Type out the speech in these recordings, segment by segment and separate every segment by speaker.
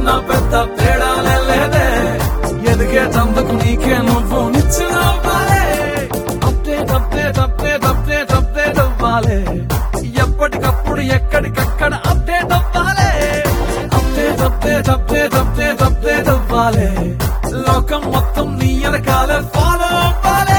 Speaker 1: చిన్న పెద్ద తేడాలే లేదే ఎదిగేటందుకు నీకే నువ్వు నిచ్చిన update update update update update అవ్వాలి ఎప్పటికప్పుడు ఎక్కడికక్కడ అప్డేట్ అవ్వాలి update update update update update అవ్వాలి లోకం మొత్తం నీ వెనకాలే ఫాలో అవ్వాలి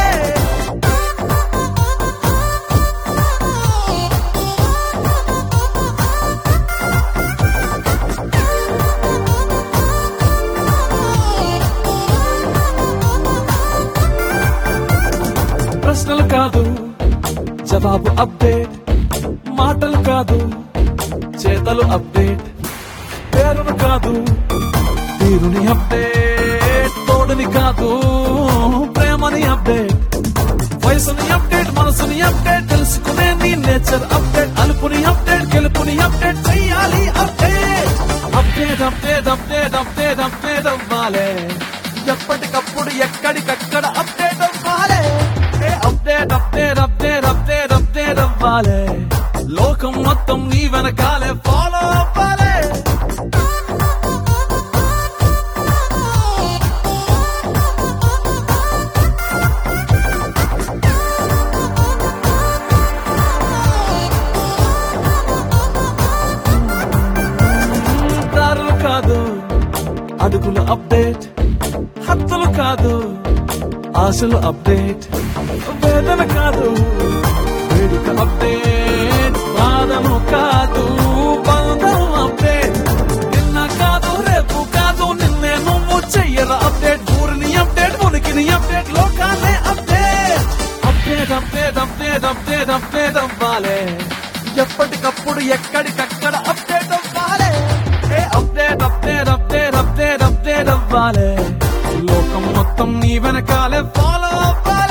Speaker 1: ప్రశ్నలు కాదు జవాబు అప్డేట్ మాటలు కాదు చేతలు అప్డేట్ పేరును కాదు తీరుని అప్డేట్ తోడుని కాదు ప్రేమని అప్డేట్ వయసుని అప్డేట్ మనసుని అప్డేట్ తెలుసుకునే నీ నేచర్ అప్డేట్ అలుపుని అప్డేట్ గెలుపుని అప్డేట్ చెయ్యాలి update update update update update update అవ్వాలి ఎప్పటికప్పుడు ఎక్కడికక్కడ అప్డేట్ అవ్వాలి ఏ update update update update update అవ్వాలి లోకం మొత్తం నీ వెనకాలే ఫాలో అవ్వాలి దారులు కాదు అడుగులు అప్డేట్ హత్తులు కాదు ఆశలు అప్డేట్ వేదన కాదు వేడుక అప్డేట్ బాధను కాదు బంధం అప్డేట్ నిన్న కాదు రేపు కాదు నిన్నే నువ్వు చెయ్యర అప్డేట్ ఊరిని అప్డేట్ ఉనికిని అప్డేట్ లోకాలే update update update update update update అవ్వాలి ఎప్పటికప్పుడు ఎక్కడికక్కడ అప్డేట్ అవ్వాలి ఏ update update update update update అవ్వాలి లోకం మొత్తం నీ వెనకాలే ఫాలో అవ్వాలి